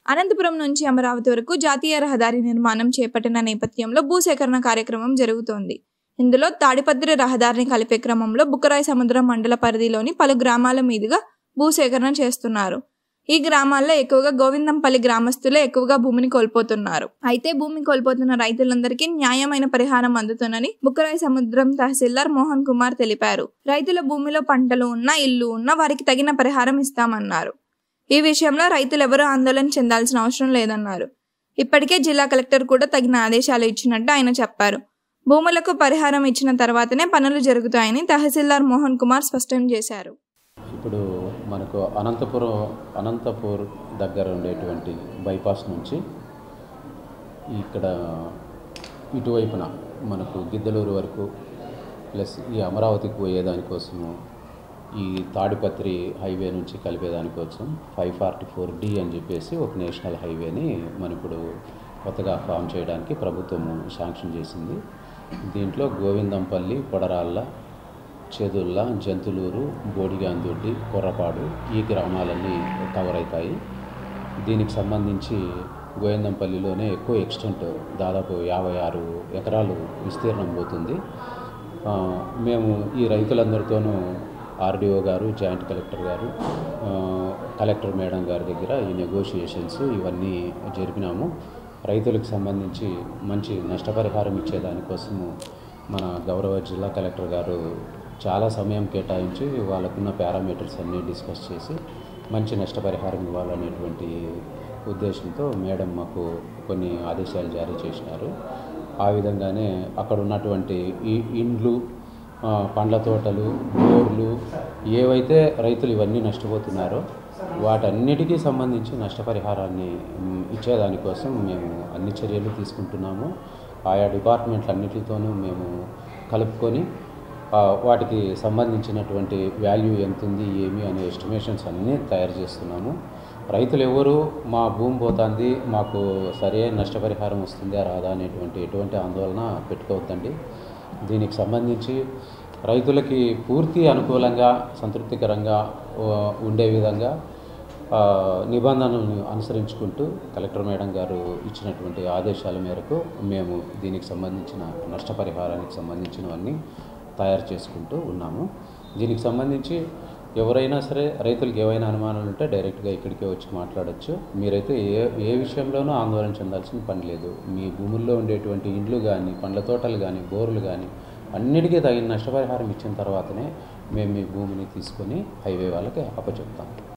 అనంతపురం నుంచి అమరావతి వరకు జాతీయ రహదారి నిర్మాణం చేపట్టిన నేపథ్యంలో భూసేకరణ కార్యక్రమం జరుగుతోంది ఇందులో తాడిపత్రి రహదారిని కలిపే క్రమంలో బుక్కరాయి సముద్రం మండల పరిధిలోని పలు గ్రామాల మీదుగా భూసేకరణ చేస్తున్నారు ఈ గ్రామాల్లో ఎక్కువగా గోవిందంపల్లి గ్రామస్తులే ఎక్కువగా భూమిని కోల్పోతున్నారు అయితే భూమి కోల్పోతున్న రైతులందరికీ న్యాయమైన పరిహారం అందుతుందని బుక్కరాయి సముద్రం తహసీల్దార్ మోహన్ కుమార్ తెలిపారు రైతుల భూమిలో పంటలు ఉన్నా ఇల్లు ఉన్నా వారికి తగిన పరిహారం ఇస్తామన్నారు ఈ విషయంలో రైతులు ఎవరూ ఆందోళన చెందాల్సిన అవసరం లేదన్నారు ఇప్పటికే జిల్లా కలెక్టర్ కూడా తగిన ఆదేశాలు ఇచ్చినట్టు ఆయన చెప్పారు భూములకు పరిహారం ఇచ్చిన తర్వాతనే పనులు జరుగుతాయని తహసీల్దార్ మోహన్ కుమార్ స్పష్టం చేశారు ఇప్పుడు మనకు అనంతపురం అనంతపూర్ దగ్గర ఉండేటువంటి బైపాస్ నుంచి ఇక్కడ ఇటువైపున మనకు గిద్దలూరు వరకు ప్లస్ ఈ అమరావతికి పోయేదానికోసము ఈ తాడిపత్రి హైవే నుంచి కలిపేదానికోసం ఫైవ్ ఫార్టీ ఫోర్ డి అని చెప్పేసి ఒక నేషనల్ హైవేని మన ఇప్పుడు కొత్తగా ఫామ్ చేయడానికి ప్రభుత్వము శాంక్షన్ చేసింది దీంట్లో గోవిందంపల్లి పొడరాళ్ళ చేదుల్ల జంతులూరు బోడిగాందొడ్డి కొర్రపాడు ఈ గ్రామాలన్నీ కవర్ అవుతాయి దీనికి సంబంధించి గోవిందంపల్లిలోనే ఎక్కువ ఎక్స్టెంట్ దాదాపు యాభై ఆరు ఎకరాలు విస్తీర్ణం పోతుంది ఆ, మేము ఈ రైతులందరితోనూ RDO garu joint collector garu ఆ, కలెక్టర్ మేడం గారి దగ్గర ఈ నెగోషియేషన్స్ ఇవన్నీ జరిపినాము రైతులకు సంబంధించి మంచి నష్టపరిహారం ఇచ్చేదానికోసము మన గౌరవ జిల్లా కలెక్టర్ గారు చాలా సమయం కేటాయించి వాళ్ళకున్న పారామీటర్స్ అన్నీ డిస్కస్ చేసి మంచి నష్టపరిహారం ఇవ్వాలనేటువంటి ఉద్దేశంతో మేడం మాకు కొన్ని ఆదేశాలు జారీ చేసినారు ఆ విధంగానే అక్కడ ఉన్నటువంటి ఈ ఇండ్లు ఆ, పండ్ల తోటలు బోర్లు ఏవైతే రైతులు ఇవన్నీ నష్టపోతున్నారో వాటన్నిటికీ సంబంధించి నష్టపరిహారాన్ని మ్, ఇచ్చేదానికోసం మేము అన్ని చర్యలు తీసుకుంటున్నాము ఆయా డిపార్ట్మెంట్లన్నిటితోనూ మేము కలుపుకొని ఆ, వాటికి సంబంధించినటువంటి వాల్యూ ఎంత ఉంది ఏమి అనే ఎస్టిమేషన్స్ అన్నీ తయారు చేస్తున్నాము రైతులు ఎవరు మా భూమి పోతుంది మాకు సరైన నష్టపరిహారం వస్తుందా రాదా అనేటువంటి ఎటువంటి ఆందోళన పెట్టుకోవద్దండి దీనికి సంబంధించి రైతులకి పూర్తి అనుకూలంగా సంతృప్తికరంగా ఆ, ఉండే విధంగా ఆ, నిబంధనలను అనుసరించుకుంటూ కలెక్టర్ మేడం గారు ఇచ్చినటువంటి ఆదేశాల మేరకు మేము దీనికి సంబంధించిన నష్టపరిహారానికి సంబంధించినవన్నీ తయారు చేసుకుంటూ ఉన్నాము దీనికి సంబంధించి ఎవరైనా సరే రైతులకు ఏవైనా అనుమానాలు ఉంటే డైరెక్ట్గా ఇక్కడికే వచ్చి మాట్లాడొచ్చు మీరైతే ఏ ఏ విషయంలోనూ ఆందోళన చెందాల్సిన పని లేదు మీ భూముల్లో ఉండేటువంటి ఇండ్లు కానీ పండ్ల తోటలు కానీ బోర్లు కానీ అన్నిటికీ తగిన నష్టపరిహారం ఇచ్చిన తర్వాతనే మేము మీ భూమిని తీసుకొని హైవే వాళ్ళకి అప్పచెప్తాం